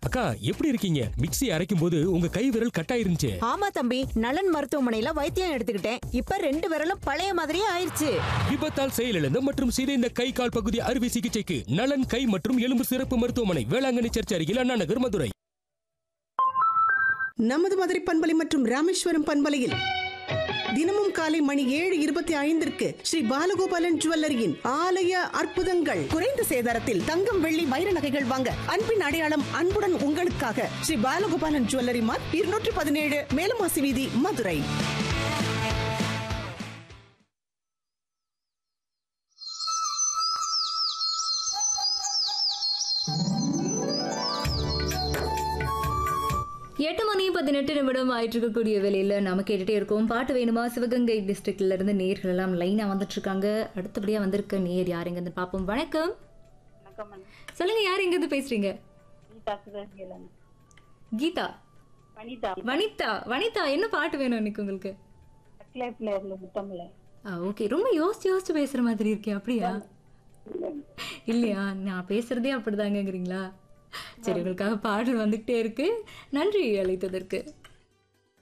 அக்கா எப்படி இருக்கீங்க மிக்ஸி அரைக்கும் போது உங்க கை விரல் கட்டாயிருந்துச்சு ஆமா தம்பி நலன் மருத்துவமனையில வைத்தியம் எடுத்துக்கிட்டேன் இப்ப ரெண்டு விரலும் பழைய மாதிரியே ஆயிருச்சு விபத்தால் செயலிழந்த மற்றும் சிதைந்த கை கால் பகுதி அறுவை சிகிச்சைக்கு நலன் கை மற்றும் எலும்பு சிறப்பு மருத்துவமனை வேளாங்கண்ணி சர்ச் அருகில் அண்ணா நகர் மதுரை நமது மதுரை பண்பலை மற்றும் ராமேஸ்வரம் பண்பலையில் தினமும் காலை மணி ஏழு இருபத்தி ஐந்திற்கு ஸ்ரீ பாலகோபாலன் ஜுவல்லரியின் ஆலய அற்புதங்கள் குறைந்த சேதாரத்தில் தங்கம் வெள்ளி வைர நகைகள் வாங்க அன்பின் அடையாளம் அன்புடன் உங்களுக்காக ஸ்ரீ பாலகோபாலன் ஜுவல்லரி மார்க் இருநூற்றி பதினேழு மேலமாசி வீதி மதுரை எட்டு மணி பதினெட்டு நிமிடம் ஆயிட்டு இருக்கக்கூடிய வேலையில நம்ம கேட்டுட்டே இருக்கோம் பாட்டு வேணுமா சிவகங்கை டிஸ்ட்ரிக்ட்ல இருந்து நேர்கள் எல்லாம் லைனா வந்துட்டு இருக்காங்க அடுத்தபடியா வந்திருக்க நேர் யார் எங்க இருந்து பாப்போம் வணக்கம் வணக்கம் மேம் சொல்லுங்க யார் எங்க இருந்து பேசுறீங்க கீதா சுதர்கேலன் கீதா வனிதா வனிதா வனிதா என்ன பாட்டு வேணும் இன்னைக்கு உங்களுக்கு அக்லேப்ல இருந்து முத்தமில்ல ஆ ஓகே ரொம்ப யோசிச்சு யோசிச்சு பேசுற மாதிரி இருக்கே அப்படியா இல்லையா நான் பேசுறதே அப்படிதாங்கங்கிறீங்களா சரி உங்களுக்காக பாடல் வந்துகிட்டே இருக்கு நன்றி அழைத்ததற்கு